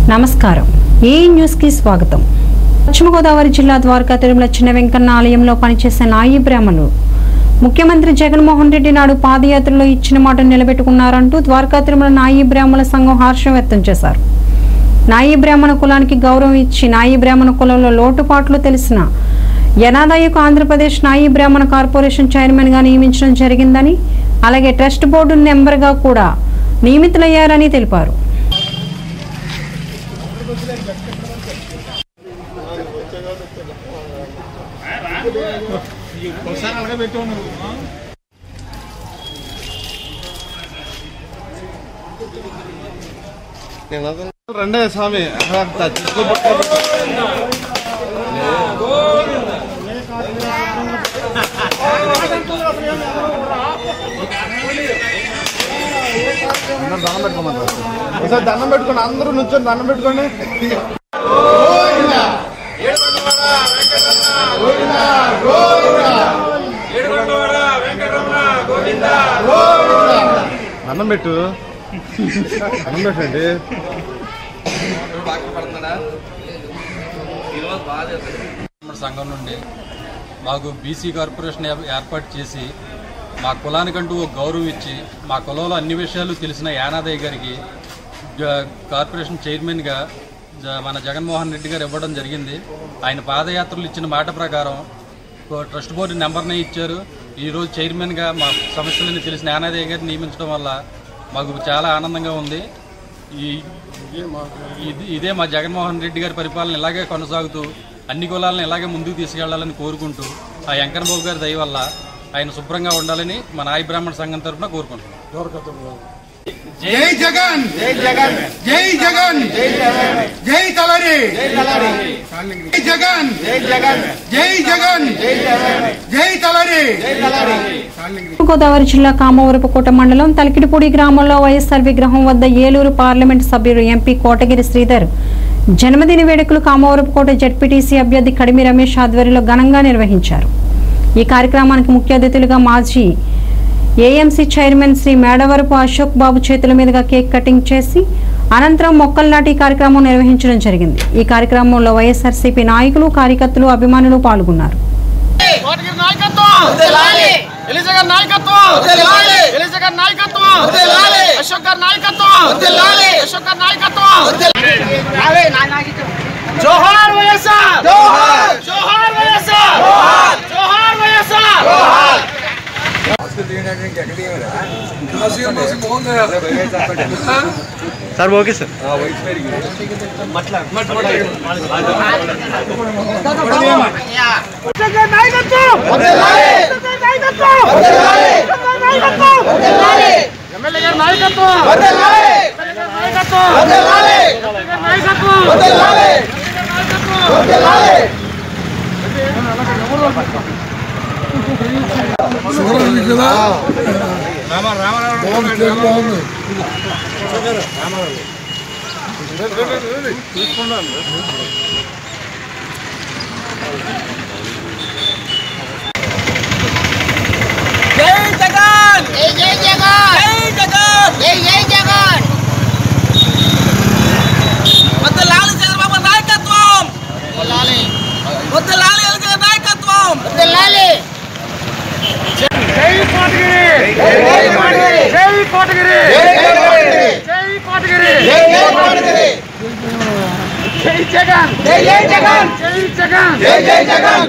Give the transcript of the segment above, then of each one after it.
నమస్కారం ఏ న్యూస్కి స్వాగతం పశ్చిమ గోదావరి జిల్లా ద్వారకా తిరుమల చిన్న వెంకన్న ఆలయంలో పనిచేసే నాయి బ్రాహ్మణులు ముఖ్యమంత్రి జగన్మోహన్ రెడ్డి నాడు పాదయాత్రలో ఇచ్చిన మాట నిలబెట్టుకున్నారంటూ ద్వారకా తిరుమల నాయి బ్రాహ్మణ సంఘం హర్షం వ్యక్తం చేశారు నాయి బ్రాహ్మణ కులానికి గౌరవం ఇచ్చి నాయి బ్రాహ్మణ కులంలో లోటుపాట్లు తెలిసిన యనాదాయకు ఆంధ్రప్రదేశ్ నాయి బ్రాహ్మణ కార్పొరేషన్ చైర్మన్ గా నియమించడం జరిగిందని అలాగే ట్రస్ట్ బోర్డు మెంబర్గా కూడా నియమితులయ్యారని తెలిపారు రెండే స్వామి దండం పెట్టుకోమంటారు ఒకసారి దండం పెట్టుకోండి అందరూ నుంచొని దండం పెట్టుకోండి దండం పెట్టు దండం పెట్టండి బ్రాహ్మణ సంఘం నుండి మాకు బీసీ కార్పొరేషన్ ఏ- ఏర్పాటు చేసి మా కులానికంటూ ఒక గౌరవం ఇచ్చి మా కులంలో అన్ని విషయాలు తెలిసిన యానాదయ్య గారికి జ- కార్పొరేషన్ చైర్మన్గా జ- మన జగన్మోహన్ రెడ్డి గారు ఇవ్వడం జరిగింది ఆయన పాదయాత్రలు ఇచ్చిన మాట ప్రకారం ఓ ట్రస్ట్ బోర్డు నెంబర్నే ఇచ్చారు ఈరోజు చైర్మన్గా మా సమస్యలని తెలిసిన యానాదయ్య గారిని నియమించడం వల్ల మాకు చాలా ఆనందంగా ఉంది ఈ ఇది- ఇదే మా జగన్మోహన్ రెడ్డి గారి పరిపాలన ఇలాగే కొనసాగుతూ అన్ని కులాలను ఇలాగే ముందుకు తీసుకెళ్లాలని కోరుకుంటూ ఆ వెంకన్న బాబు గారి దయ వల్ల ఆయన శుభ్రంగా ఉండాలని మా నాయ బ్రాహ్మణ సంఘం తరఫున కోరుకుంటున్నాం జై జగన్ జై జగన్ జై జగన్ జై తలరి జై జగన్ జై జగన్ జై జగన్ జై తలరి గోదావరి జిల్లా కామవరపుకోట మండలం తలికిడిపూడి గ్రామంలో వైఎస్ఆర్ విగ్రహం వద్ద ఏలూరు పార్లమెంట్ సభ్యుడు ఎంపీ కోటగిరి శ్రీధర్ జన్మదిన వేడుకలు కామవరపుకోట జడ్పీటీసీ అభ్యర్థి కడిమి రమేష్ ఆధ్వర్యంలో ఘనంగా నిర్వహించారు ఈ కార్యక్రమానికి ముఖ్య అతిథులుగా మాజీ ఏఎంసీ చైర్మన్ శ్రీ మేడవరపు అశోక్ బాబు చేతుల మీదుగా కేక్ కటింగ్ చేసి అనంతరం మొక్కలు నాటి కార్యక్రమం నిర్వహించడం జరిగింది ఈ కార్యక్రమంలో వైఎస్ఆర్సీపీ నాయకులు కార్యకర్తలు అభిమానులు పాల్గొన్నారు కోటగిరి నాయకత్వం ఎలిజగర్ నాయకత్వం ఎలిజగర్ నాయకత్వం అశోక్ గారి నాయకత్వం అశోక్ గారి నాయకత్వం జోహార్ వైఎస్ఆర్ జోహార్ జోహార్ వైఎస్ఆర్ జోహార్ జోహార్ వైఎస్ఆర్ ఎలిజగర్ నాయకత్వం ఎలిజగర్ నాయకత్వం ఎలిజగర్ నాయకత్వం ఎమ్మెల్యే గారి నాయకత్వం ఎమ్మెల్యే గారి నాయకత్వం ఎమ్మెల్యే గారి నాయకత్వం జై జగన్ జై జై జగన్ జై జగన్ జై జై జగన్ వద్దలాలి చంద్రబాబు నాయకత్వం వెళ్ళాలి వద్దలాలి ఎలిజగర్ నాయకత్వం వెళ్ళాలి జై కోటగిరి జై కోటగిరి జై కోటగిరి జై కోటగిరి జై కోటగిరి జై జగన్ జై జై జగన్ జై జగన్ జై జై జగన్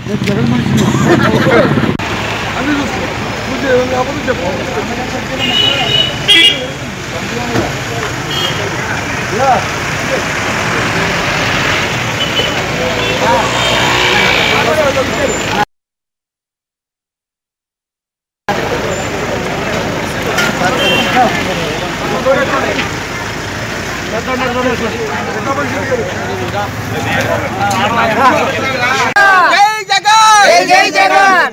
జై జగన్ జై జై జగన్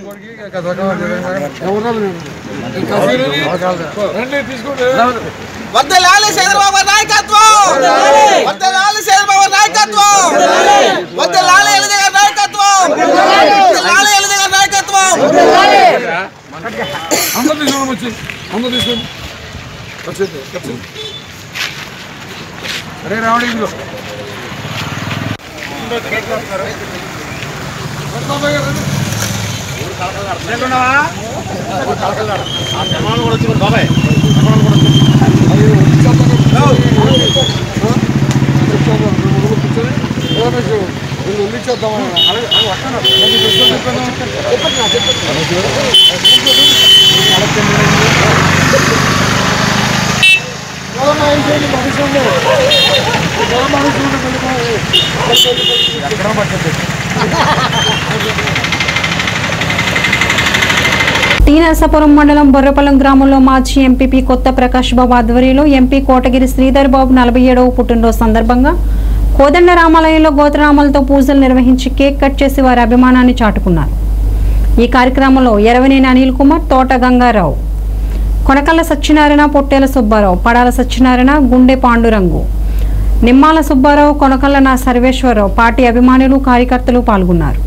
వద్దలాలి చంద్రబాబు నాయకత్వం వద్దలాలి చంద్రబాబు నాయకత్వం వద్దలాలి ఎలిజగర్ నాయకత్వం వద్దలాలి ఎలిజగర్ నాయకత్వం అందరు తీసుకోండి వచ్చి అందరు తీసుకోండి వచ్చింది వచ్చింది అరే రావడం ఇదిగో టీ నరసాపురం మండలం బొర్రపల్లం గ్రామంలో మాజీ ఎంపీపీ కొత్త ప్రకాష్ బాబు ఆధ్వర్యంలో ఎంపీ కోటగిరి శ్రీధర్ బాబు నలభై ఏడవ పుట్టినరోజు సందర్భంగా కోదండ రామాలయంలో గోత్రనామాలతో పూజలు నిర్వహించి కేక్ కట్ చేసి వారి అభిమానాన్ని చాటుకున్నారు ఈ కార్యక్రమంలో ఎరవనేని అనిల్ కుమార్ తోట గంగారావు కొనకల్ల సత్యనారాయణ పొట్టేల సుబ్బారావు పడాల సత్యనారాయణ గుండె పాండురంగు నిమ్మాల సుబ్బారావు కొనకల్ల నా సర్వేశ్వరరావు పార్టీ అభిమానులు కార్యకర్తలు పాల్గొన్నారు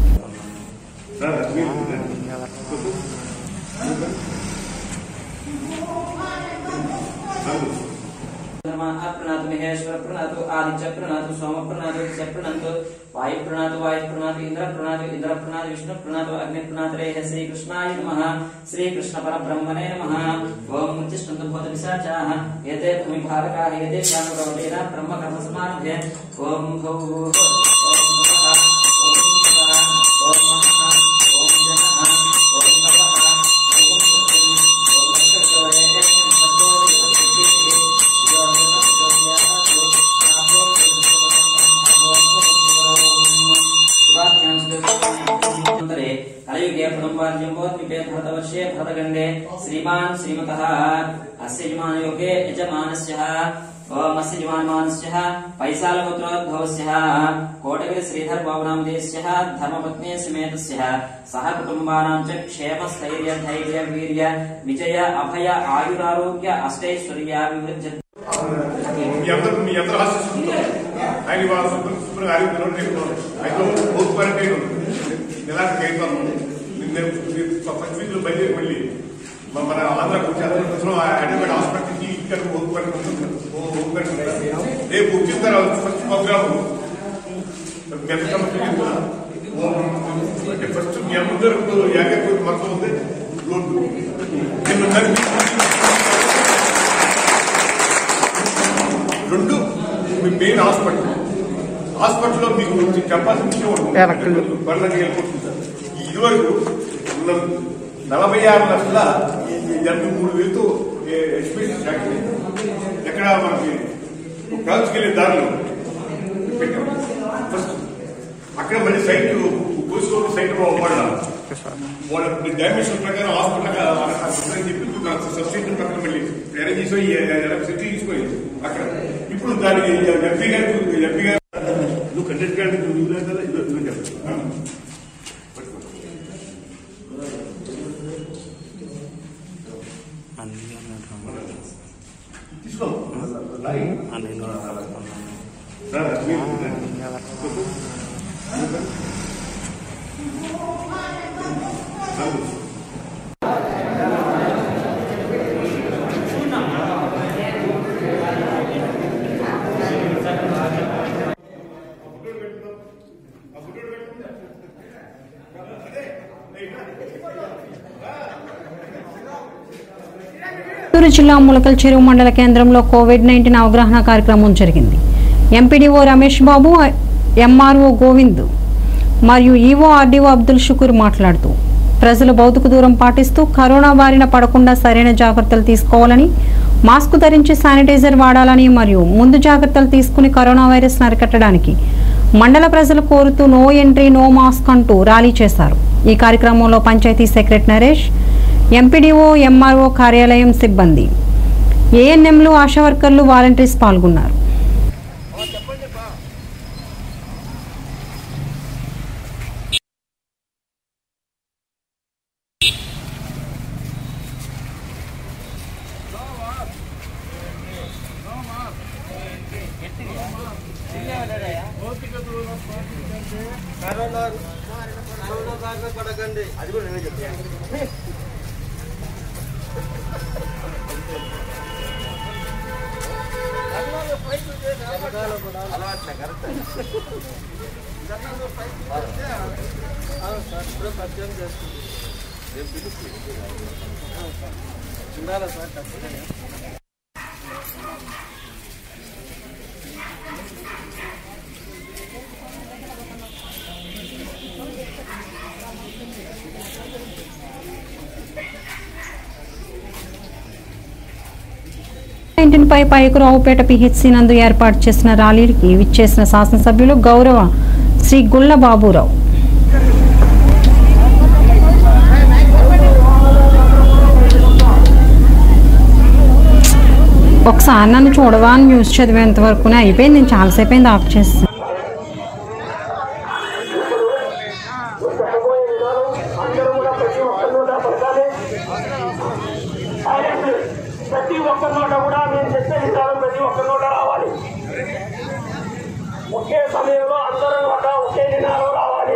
ప్రణాతు మహేశ్వర ప్రణాతు ఆదిత్య ప్రణాతు సోమ ప్రణాతు దిశ ప్రణాతు వాయు ప్రణాతు వాయు ప్రణాతు ఇంద్ర ప్రణాతు ఇంద్ర ప్రణాతు విష్ణు ప్రణాతు అగ్ని ప్రణాతులే శ్రీకృష్ణాయ నమ శ్రీకృష్ణ పరబ్రహ్మణే నమ ఓం ముచ్చిష్టంతు భూత పిశాచాః ఏతే భూమి భారకాః ఏతే ప్రాణురవతేన బ్రహ్మ కర్మ సమారభే ఓం భౌ ఓం నమః ఓం శివః ఓం మహః ఓం జనః ఓం తపః ఓం సత్యం ఓం సత్యవరే సత్యో కలయుగే కుటుంబార్జంబోద్విపే భరతవర్షే భరతగండే శ్రీమాన్ శ్రీమతః అస్య యజమానయోగే యజమానస్య ఓం అస్య యజమానమానస్య పైశాలపుత్రోద్భవస్య కోటగిరి శ్రీధర్ బాబునామదేశ్య ధర్మపత్ని సమేతస్య సహ కుటుంబానాం చ క్షేమ స్థైర్య ధైర్య వీర్య విజయ అభయ ఆయురారోగ్య అష్టైశ్వర్యాభివృద్ధి మీ అందరూ మీ అందరూ ఆశిస్తుంది ఆయన వాళ్ళ శుభ్ర శుభ్రంగా ఆరోగ్యం నేను అయితే ఓపుకోవాలంటే ఎలాంటి కేంద్రం నేను పంచవీధిలో బయలుదేరి మళ్ళీ మన మన ఆంధ్రాకి వచ్చి అందరూ కొంచెం హైదరాబాద్ హాస్పిటల్కి ఇక్కడ ఓపుకోవాలి రేపు వచ్చిన తర్వాత ఫస్ట్ ప్రోగ్రామ్ మీ ఎంత సమస్య అంటే ఫస్ట్ మీ అందరూ యాగపూర్ మొత్తం ఉంది రోడ్డు నేను కలిపి రెండు మీ మెయిన్ హాస్పిటల్ హాస్పిటల్లో మీకు కొంచెం చెప్పాల్సిన విషయం ఒకటి ఉంది. బండ్లకి వెళ్ళిపోతుంది సార్. ఈ ఇదివరకు ఉన్న నలభై ఆరు లక్షల ఎనభై మూడు వేలతో ఎక్స్పీరియన్స్ ఫ్యాక్టరీ ఎక్కడ మనకి కాల్చుకు వెళ్ళే దారిలో పెట్టాం ఫస్ట్ అక్కడ మళ్ళీ సైట్ పోసుకోవడం సైట్ వాళ్ళ వాళ్ళ డైమెన్షన్ ప్రకారం హాస్పిటల్ చెప్పి సబ్సిడీ ప్రకారం మళ్ళీ అరేంజ్ చేసి ఎలక్ట్రిసిటీ తీసుకొని అక్కడ ఇప్పుడు దానికి ఎంపీ గారు ఎంపీ గారు నువ్వు కండక్ట్ గారు నువ్వు ఇవ్వలేదు కదా ఇవ్వ- ఇవ్వని చెప్పు. ఆ. పట్టుకో. తీసుకో లారీ. రా, రా, మీరు, రా. రాదు. చిత్తూరు జిల్లా ములకల్ చెరువు మండల కేంద్రంలో కోవిడ్ నైన్టీన్ అవగాహన కార్యక్రమం జరిగింది ఎంపీడీఓ రమేష్ బాబు ఎంఆర్ఓ గోవింద్ మరియు ఈవో ఆర్డీఓ అబ్దుల్ షుకూర్ మాట్లాడుతూ ప్రజలు భౌతిక దూరం పాటిస్తూ కరోనా బారిన పడకుండా సరైన జాగ్రత్తలు తీసుకోవాలని మాస్క్ ధరించి శానిటైజర్ వాడాలని మరియు ముందు జాగ్రత్తలు తీసుకుని కరోనా వైరస్ అరికట్టడానికి మండల ప్రజలు కోరుతూ నో ఎంట్రీ నో మాస్క్ అంటూ ర్యాలీ చేశారు ఈ కార్యక్రమంలో panchayat secretary Naresh MPDO MRO కార్యాలయం సిబ్బంది ఏఎన్ఎంలు ఆశా వర్కర్లు వాలంటీర్స్ పాల్గొన్నారు కరోనా నైన్టీన్ పై పైకురావుపేట పిహెచ్సి నందు ఏర్పాటు చేసిన ర్యాలీకి విచ్చేసిన శాసనసభ్యులు గౌరవ శ్రీ గుళ్ళ బాబురావు ఒకసారి నన్ను చూడవా అని న్యూస్ చదివేంత వరకునే అయిపోయింది నేను చాలాసేపు అయింది ఆఫ్ చేస్తాను ప్రతి ఒక్క నోట కూడా నేను చెప్పే విధానం ప్రతి ఒక్క నోట రావాలి ఒకే సమయంలో అందరం ఒక ఒకే నినాదం రావాలి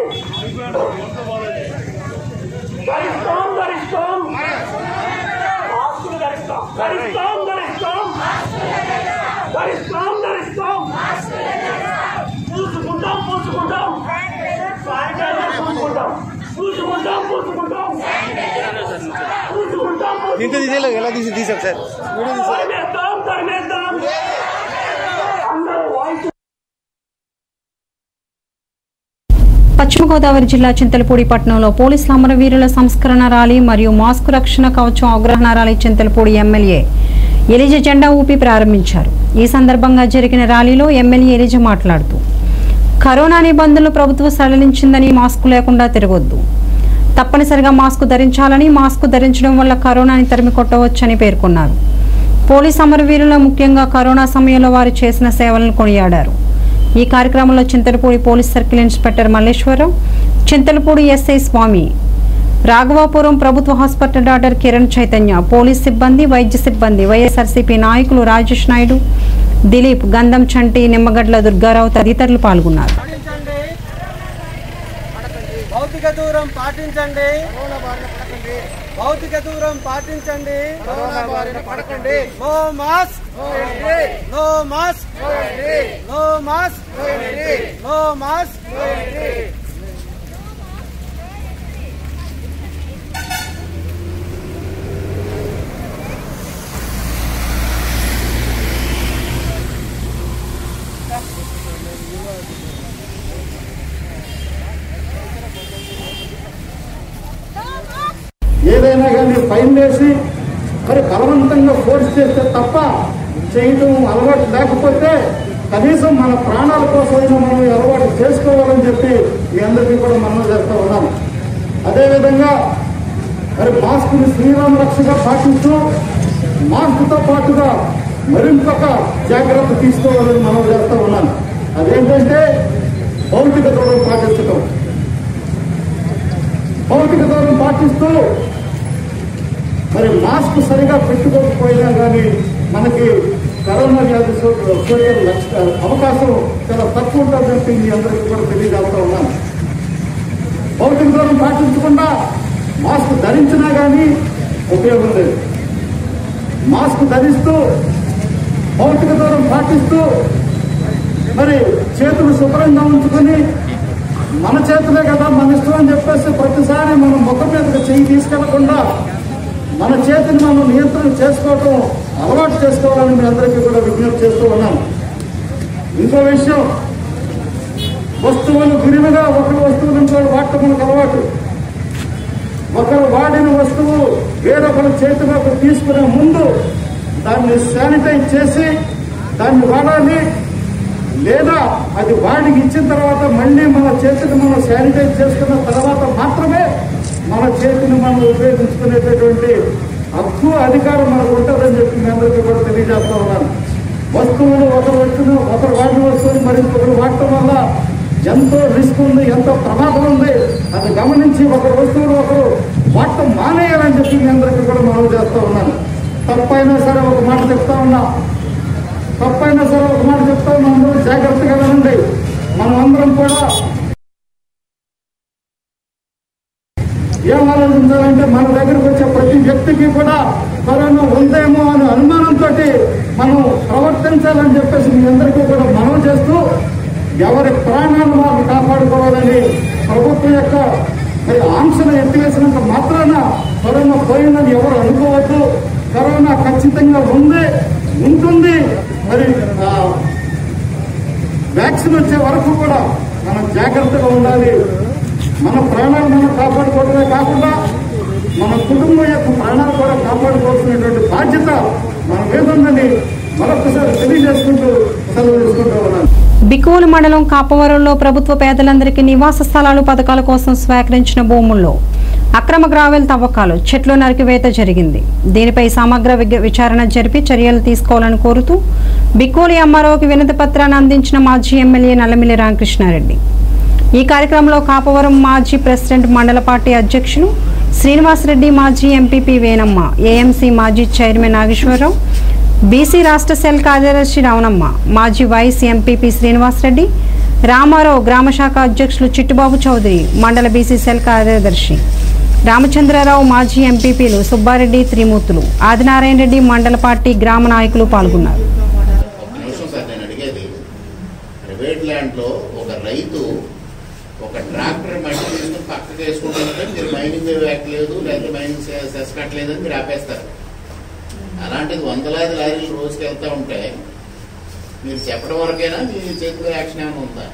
గరిస్తాం గరిస్తాం మాస్కులు గరిస్తాం గరిస్తాం గరిస్తాం గరిస్తాం గరిస్తాం పూసుకుంటాం పూసుకుంటాం శానిటైజర్ పూసుకుంటాం పూసుకుంటాం పూసుకుంటాం పూసుకుంటాం దీంట్లో తీసేయలేదు ఎలా తీసి తీసారు సార్ వీడియో తీసారు తరిమేద్దాం తరిమేద్దాం అందరూ వాయిస్ పశ్చిమ గోదావరి జిల్లా చింతలపూడి పట్టణంలో పోలీసుల అమరవీరుల సంస్కరణ ర్యాలీ మరియు మాస్క్ రక్షణ కవచం అవగాహన ర్యాలీ చింతలపూడి ఎమ్మెల్యే ఎలిజ జెండా ఊపి ప్రారంభించారు ఈ సందర్భంగా జరిగిన ర్యాలీలో ఎమ్మెల్యే ఎలిజ మాట్లాడుతూ కరోనా నిబంధనలు ప్రభుత్వం సడలించిందని మాస్క్ లేకుండా తిరగొద్దు తప్పనిసరిగా మాస్క్ ధరించాలని మాస్క్ ధరించడం వల్ల కరోనాని తరిమి కొట్టవచ్చని పేర్కొన్నారు పోలీస్ అమరవీరుల ముఖ్యంగా కరోనా సమయంలో వారు చేసిన సేవలను కొనియాడారు ఈ కార్యక్రమంలో Chintalapudi police circle inspector Malleswara Rao Chintalapudi SI Swamy Raghavapuram ప్రభుత్వ hospital doctor Kiran Chaitanya police సిబ్బంది వైద్య సిబ్బంది వైఎస్ఆర్సీపీ నాయకులు రాజేష్ నాయుడు దిలీప్ గంధం చంటి నిమ్మగడ్ల దుర్గారావు తదితరులు పాల్గొన్నారు పాటించండి భౌతిక దూరం పాటించండి భౌతిక దూరం పాటించండి no mask no mask no mask no mask ఏదైనా కానీ ఫైన్ వేసి మరి బలవంతంగా ఫోర్స్ చేస్తే తప్ప చేయటం అలవాటు లేకపోతే కనీసం మన ప్రాణాల కోసమైనా మనం ఈ అలవాటు చేసుకోవాలని చెప్పి మీ అందరికీ కూడా మనం చేస్తూ ఉన్నాం అదేవిధంగా మరి మాస్కుని శ్రీరామ రక్షగా పాటిస్తూ మాస్క్తో పాటుగా మరింకొక జాగ్రత్త తీసుకోవాలని మనం చేస్తూ ఉన్నాం అదేంటంటే భౌతిక దూరం పాటించడం భౌతిక దూరం పాటిస్తూ మరి మాస్క్ సరిగా పెట్టుకోకపోయినా కానీ మనకి కరోనా వ్యాధి సో- సోకే లక్ష- అవకాశం చాలా తక్కువ ఉంటుందని చెప్పి మీ అందరికీ కూడా తెలియజేస్తా ఉన్నాను భౌతిక దూరం పాటించకుండా మాస్క్ ధరించినా కానీ ఉపయోగం లేదు మాస్క్ ధరిస్తూ భౌతిక దూరం పాటిస్తూ మరి చేతులు శుభ్రంగా ఉంచుకొని మన చేతులే కదా మన ఇష్టం అని చెప్పేసి ప్రతిసారి మనం ముఖం మీదకి చెయ్యి తీసుకెళ్లకుండా మన చేతిని మనం నియంత్రణ చేసుకోవటం అలవాటు చేసుకోవాలని మీ అందరికీ కూడా విజ్ఞప్తి చేస్తూ ఉన్నాను ఇంకో విషయం వస్తువులు విరివిగా ఒకరి వస్తువులు ఇంకోటి వాడటం మనకు అలవాటు ఒకరు వాడిన వస్తువు వేరొకరి చేతిలోకి తీసుకునే ముందు దాన్ని శానిటైజ్ చేసి దాన్ని వాడాలి లేదా అది వాడికి ఇచ్చిన తర్వాత మళ్ళీ మన చేతిని మనం శానిటైజ్ చేసుకున్న తర్వాత మాత్రమే మన చేతిని మనం ఉపయోగించుకునేటటువంటి హక్కు అధికారం మనకు ఉంటుందని చెప్పి మీ అందరికీ కూడా తెలియజేస్తా ఉన్నాను వస్తువులు ఒకరు వచ్చిన ఒకరు వాడిన వస్తువులు మరి ఇంకొకరు వాడటం వల్ల ఎంతో రిస్క్ ఉంది ఎంతో ప్రమాదం ఉంది అది గమనించి ఒకరు వస్తువులు ఒకరు వాడటం మానేయాలని చెప్పి మీ అందరికీ కూడా మనం చేస్తా ఉన్నాను తప్పైనా సరే ఒక మాట చెప్తా ఉన్నా తప్పైనా సరే ఒక మాట చెప్తా ఉన్నాం అందరూ జాగ్రత్తగా వినండి మనం అందరం కూడా ఏం ఆలోచించాలంటే మన దగ్గరకు వచ్చే ప్రతి వ్యక్తికి కూడా కరోనా ఉందేమో అనే అనుమానంతో మనం ప్రవర్తించ గుర్తించాలని చెప్పేసి మీ అందరికీ కూడా మనం చేస్తూ ఎవరి ప్రాణాలను వారు కాపాడుకోవాలని ప్రభుత్వం యొక్క మరి ఆంక్షలు ఎత్తివేసినంత మాత్రాన కరోనా పోయిందని ఎవరు అనుకోవద్దు కరోనా ఖచ్చితంగా ఉంది ఉంటుంది మరి ఆ, వ్యాక్సిన్ వచ్చే వరకు కూడా మనం జాగ్రత్తగా ఉండాలి మన ప్రాణాలు మనం కాపాడుకోవడమే కాకుండా మన కుటుంబం యొక్క ప్రాణాలు కూడా కాపాడుకోవాల్సినటువంటి బాధ్యత మన మీద ఉందని మరొకసారి తెలియజేసుకుంటూ సెలవు తీసుకుంటూ ఉన్నాను బికోలు మండలం కాపవరంలో ప్రభుత్వ పేదలందరికీ నివాస స్థలాలు పథకాల కోసం స్వీకరించిన భూముల్లో అక్రమ గ్రావెల్ తవ్వకాలు చెట్లు నరికివేత జరిగింది దీనిపై సమగ్ర విగ- విచారణ జరిపి చర్యలు తీసుకోవాలని కోరుతూ బికోలి అమ్మారావుకి వినతి పత్రాన్ని అందించిన మాజీ ఎమ్మెల్యే నల్లమిల్లి రామకృష్ణారెడ్డి ఈ కార్యక్రమంలో కాపవరం మాజీ ప్రెసిడెంట్ మండల పార్టీ అధ్యక్షులు శ్రీనివాసరెడ్డి మాజీ ఎంపీపీ వేణమ్మ ఏఎంసీ మాజీ చైర్మన్ నాగేశ్వరరావు బీసీ రాష్ట్ర సెల్ కార్యదర్శి రావణమ్మ మాజీ వైస్ ఎంపీపీ శ్రీనివాసరెడ్డి రామారావు గ్రామ శాఖ అధ్యక్షులు చిట్టుబాబు చౌదరి మండల బీసీ సెల్ కార్యదర్శి రామచంద్రరావు మాజీ ఎంపీపీలు సుబ్బారెడ్డి త్రిమూర్తులు ఆదినారాయణ రెడ్డి మండల పార్టీ గ్రామ నాయకులు పాల్గొన్నారు ఒక నిమిషం సార్ నేను అడిగేది ప్రైవేట్ ల్యాండ్లో ఒక రైతు ఒక ట్రాక్టర్ మట్టి తీసుకుని పక్కకి వేసుకుంటారంటే మీరు మైనింగ్ ఎక్కలేదు లేకపోతే మైనింగ్ సె- సెస్ కట్టలేదని మీరు ఆపేస్తారు అలాంటిది వందలాది లారీలు రోజుకి వెళ్తా ఉంటే మీరు చెప్పడం వరకైనా మీ చేతిలో యాక్షన్ ఏమైనా ఉందా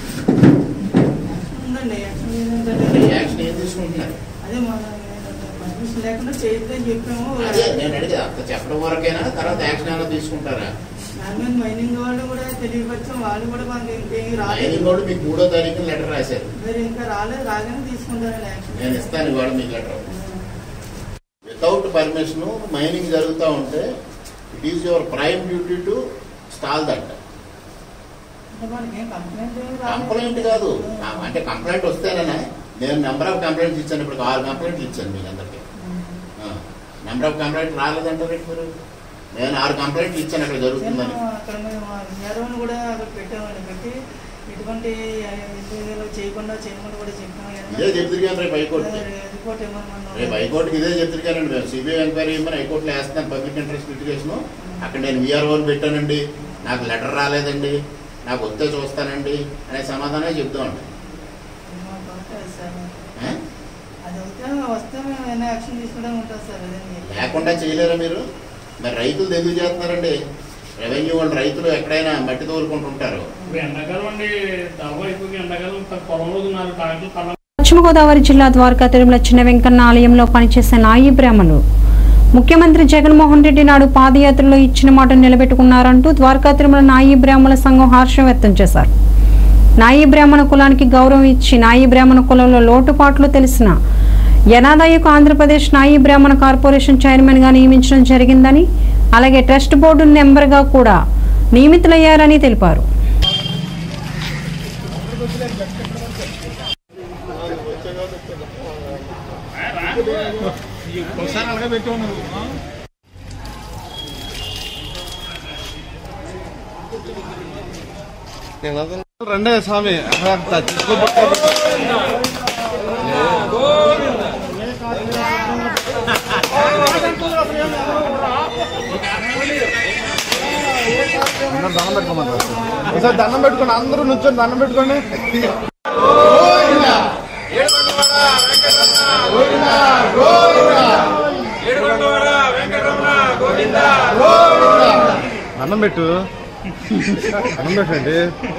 ఉందండి యాక్షన్ ఏంటంటే యాక్షన్ ఏం తీసుకుంటున్నారు అదే మన పర్మిషన్ లేకుండా చేయొద్దని చెప్పాము అదే నేను అడిగేది అంత చెప్పడం వరకైనా తర్వాత యాక్షన్ ఏమైనా తీసుకుంటారా దాని మీద మైనింగ్ వాళ్ళు కూడా తెలియపరిచాం వాళ్ళు కూడా మనకి ఇంకేం రాలేదు మైనింగ్ కూడా మీకు మూడో తారీఖున లెటర్ రాశారు మీరు ఇంకా రాలేదు రాగానే తీసుకుంటారండి యాక్షన్ నేను ఇస్తాను ఇవాళ మీకు లెటర్ వితౌట్ పర్మిషన్ మైనింగ్ జరుగుతూ ఉంటే it is your prime duty to stall that అంటే మనకి ఏం కంప్లైంట్ ఏం రాలేదు. కంప్లైంట్ కాదు ఆ, అంటే కంప్లైంట్ వస్తేనే నేను నెంబర్ ఆఫ్ కంప్లైంట్స్ ఇచ్చాను ఇప్పుడు ఆరు కంప్లైంట్లు ఇచ్చాను మీకు అందరికి నెంబర్ ఆఫ్ కంప్లైంట్ రాలేదంటారు ఏంటి మీరు నేను ఆరు కంప్లైంట్లు ఇచ్చాను అక్కడ జరుగుతుందని మేము అక్కడ మేము యాదవ్ని కూడా అక్కడ పెట్టామండి పెట్టి ఇటువంటి ఇంటర్వ్యూలు చేయకుండా చేయమని కూడా చెప్పాము ఇదే చెప్తున్నారు రేపు హైకోర్టుకి రిపోర్ట్ ఇవ్వమన్నాం రేపు హైకోర్టుకి ఇదే చెప్తున్నారండి మేము సిబిఐ ఎంక్వైరీ ఇవ్వమని హైకోర్టులో వేస్తున్నాను పబ్లిక్ ఇంట్రెస్ట్ లిటిగేషన్ అక్కడ నేను విఆర్ఓని పెట్టానండి నాకు లెటర్ రాలేదండి నాకు వస్తే చూస్తానండి అనే సమాధానం చెప్తామండి మాకు ఉంటుంది సార్ ఆ? అది అయితే వస్తే మేము ఏమైనా యాక్షన్ తీసుకుంటే ఉంటుంది సార్ అదండి లేకుండా చేయలేరా మీరు మరి రైతులు ఎందుకు చేస్తున్నారండి రెవెన్యూ వాళ్ళు రైతులు ఎక్కడైనా మట్టి తోలుకుంటుంటారు ఇప్పుడు ఎండాకాలం అండి దాబా ఎక్కువగా ఎండాకాలం పొలంలో నాలుగు టాకులు కళ్ళ పశ్చిమ గోదావరి జిల్లా ద్వారకా తిరుమల చిన్న వెంకన్న ఆలయంలో పనిచేసే నాయి బ్రాహ్మణులు ముఖ్యమంత్రి జగన్మోహన్ రెడ్డి నాడు పాదయాత్రలో ఇచ్చిన మాట నిలబెట్టుకున్నారంటూ ద్వారకా తిరుమల నాయి బ్రాహ్మణ సంఘం హర్షం వ్యక్తం చేశారు నాయి బ్రాహ్మణ కులానికి గౌరవం ఇచ్చి నాయి బ్రాహ్మణ కులంలో లోటుపాట్లు తెలిసిన యనాదాయకు ఆంధ్రప్రదేశ్ నాయి బ్రాహ్మణ కార్పొరేషన్ చైర్మన్ గా నియమించడం జరిగిందని అలాగే ట్రస్ట్ బోర్డు మెంబర్గా కూడా నియమితులయ్యారని తెలిపారు ఒకసారి అలాగే పెట్టావు నువ్వు రండే స్వామి అక్కడ అందరు దండం పెట్టుకోమంటారు ఒకసారి దండం పెట్టుకోండి అందరూ నుంచొని దండం పెట్టుకోండి అన్నం పెట్టు అన్నం పెట్టండి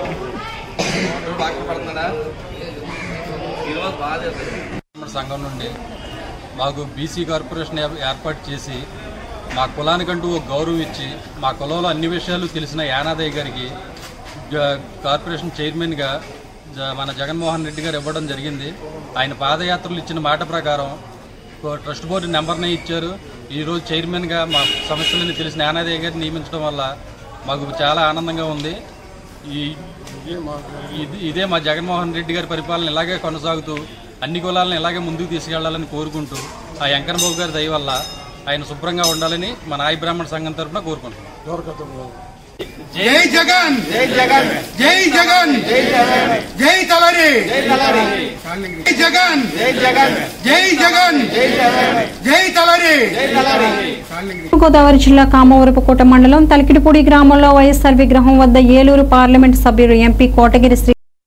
బ్రాహ్మణ సంఘం నుండి మాకు బీసీ కార్పొరేషన్ ఏ- ఏర్పాటు చేసి మా కులానికంటూ ఒక గౌరవం ఇచ్చి మా కులంలో అన్ని విషయాలు తెలిసిన యానాదయ్య గారికి జ- కార్పొరేషన్ చైర్మన్గా జ- మన జగన్మోహన్ రెడ్డి గారు ఇవ్వడం జరిగింది ఆయన పాదయాత్రలు ఇచ్చిన మాట ప్రకారం ఓ ట్రస్ట్ బోర్డు నెంబర్నే ఇచ్చారు ఈరోజు చైర్మన్గా మా సమస్యలని తెలిసిన యానాదయ్య గారిని నియమించడం వల్ల మాకు చాలా ఆనందంగా ఉంది ఈ ఇది- ఇదే మా జగన్మోహన్ రెడ్డి గారి పరిపాలన ఇలాగే కొనసాగుతూ అన్ని కులాలను ఇలాగే ముందుకు తీసుకెళ్లాలని కోరుకుంటూ ఆ వెంకన్నబాబు గారి దయ వల్ల ఆయన శుభ్రంగా ఉండాలని మన నాయ బ్రాహ్మణ సంఘం తరఫున కోరుకుంటున్నాం జై జగన్ జై జగన్ జై జగన్ జై జగన్ జై తలరి జై తలరి జై జగన్ జై జగన్ జై జగన్ జై జగన్ జై తలరి జై తలరి గోదావరి జిల్లా కామవరపుకోట మండలం తలికిడిపూడి గ్రామంలో వైఎస్ఆర్ విగ్రహం వద్ద ఏలూరు పార్లమెంట్ సభ్యుడు ఎంపీ కోటగిరి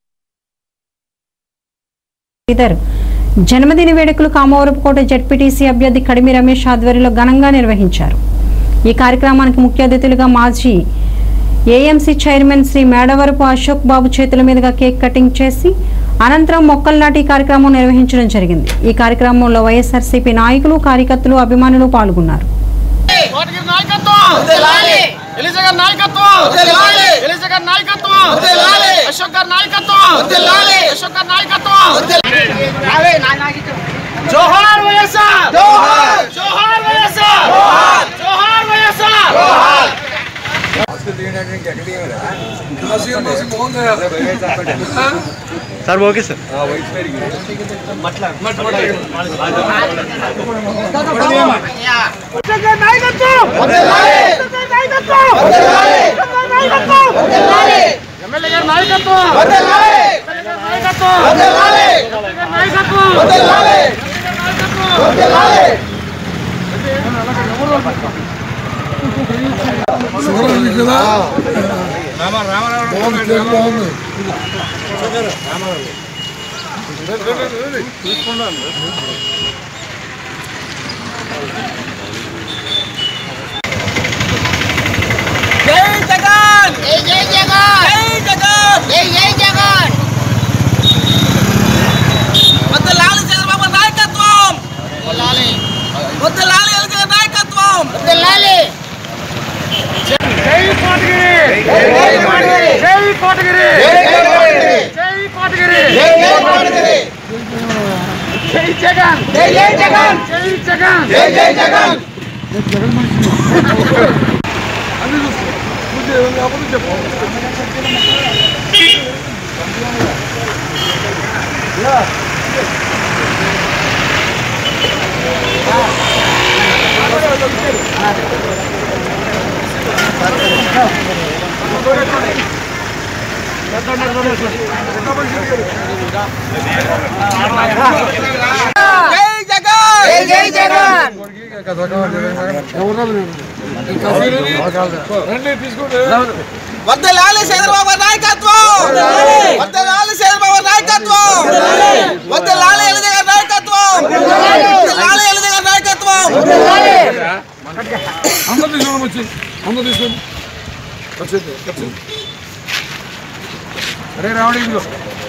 శ్రీధర్ జన్మదిన వేడుకలు కామవరపుకోట జడ్పీటీసీ అభ్యర్థి కడిమి రమేష్ ఆధ్వర్యంలో ఘనంగా నిర్వహించారు ఈ కార్యక్రమానికి ముఖ్య అతిథులుగా మాజీ ఏఎంసీ చైర్మన్ శ్రీ మేడవరపు అశోక్ బాబు చేతుల మీదుగా కేక్ కటింగ్ చేసి అనంతరం మొక్కలు నాటి కార్యక్రమం నిర్వహించడం జరిగింది ఈ కార్యక్రమంలో వైఎస్ఆర్సీపీ నాయకులు కార్యకర్తలు అభిమానులు పాల్గొన్నారు కోటగిరి నాయకత్వం ఎలిజగర్ నాయకత్వం ఎలిజగర్ నాయకత్వం అశోక్ గారి నాయకత్వం అశోక్ గారి నాయకత్వం జోహార్ వైఎస్ఆర్ జోహార్ జోహార్ వైఎస్ఆర్ జోహార్ జోహార్ వైఎస్ఆర్ సార్ ఓకే సార్ ఎలిజగర్ నాయకత్వం ఎలిజగర్ నాయకత్వం ఎలిజగర్ నాయకత్వం ఎమ్మెల్యే గారి నాయకత్వం ఎమ్మెల్యే గారి నాయకత్వం ఎమ్మెల్యే గారి నాయకత్వం జై జగన్ జై జై జగన్ జై జగన్ జై జై జగన్ వద్దలాలి చంద్రబాబు నాయకత్వం వద్దలాలి వద్దలాలి ఎల్గే నాయకత్వం వద్దలాలి జై కోటగిరి జై కోటగిరి జై కోటగిరి జై కోటగిరి జై కోటగిరి జై జగన్ జై జై జగన్ జై జగన్ జై జై జగన్ జై జగన్ జై జై జగన్ వద్దలాలి చంద్రబాబు నాయకత్వం వద్దలాలి చంద్రబాబు నాయకత్వం వద్దలాలి ఎల్గే నాయకత్వం వద్దలాలి ఎల్గే నాయకత్వం అందరూ తీసుకోండి వచ్చి అందరూ తీసుకోండి వచ్చింది వచ్చింది అరే రావడం ఇదిగో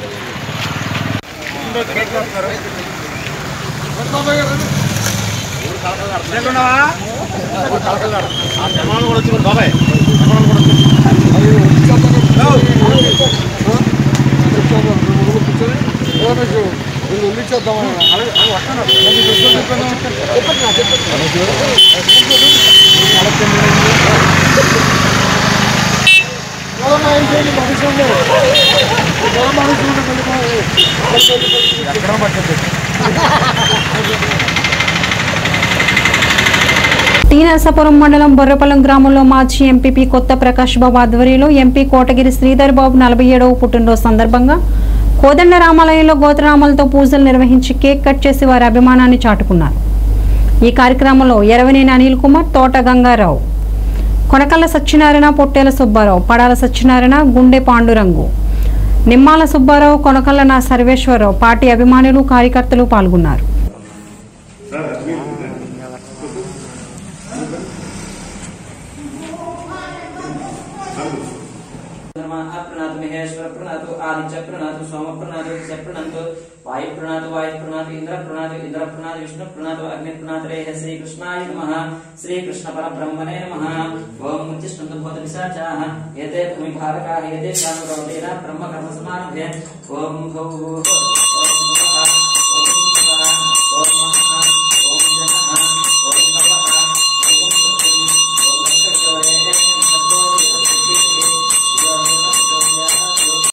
టీ నరసాపురం మండలం బొర్రపల్లం గ్రామంలో మాజీ ఎంపీపీ కొత్త ప్రకాష్ బాబు ఆధ్వర్యంలో ఎంపీ కోటగిరి శ్రీధర్ బాబు నలభై ఏడవ పుట్టినరోజు సందర్భంగా కోదండ రామాలయంలో గోత్రనామాలతో పూజలు నిర్వహించి కేక్ కట్ చేసి వారి అభిమానాన్ని చాటుకున్నారు ఈ కార్యక్రమంలో ఎరవనేని అనిల్ కుమార్ తోట గంగారావు కొనకల్ల సత్యనారాయణ పొట్టేల సుబ్బారావు పడాల సత్యనారాయణ గుండె పాండురంగు నిమ్మాల సుబ్బారావు కొనకల్ల నా సర్వేశ్వరరావు పార్టీ అభిమానులు కార్యకర్తలు పాల్గొన్నారు ప్రణాతు మహేశ్వర ప్రణాతు ఆదిత్య ప్రణాతు సోమ ప్రణాతు దిశ ప్రణాతు వాయు ప్రణాతు వాయు ప్రణాతు ఇంద్ర ప్రణాతు ఇంద్ర ప్రణాతు విష్ణు ప్రణాతు అగ్ని ప్రణాతరే శ్రీ కృష్ణాయ నమ శ్రీ కృష్ణ పరబ్రహ్మణే నమ ఓం ఉచ్చిష్టంతు భూత పిశాచాః ఏతే భూమి భారకాః ఏతే ప్రాణురవతేన బ్రహ్మ కర్మ సమారభే ఓం భౌ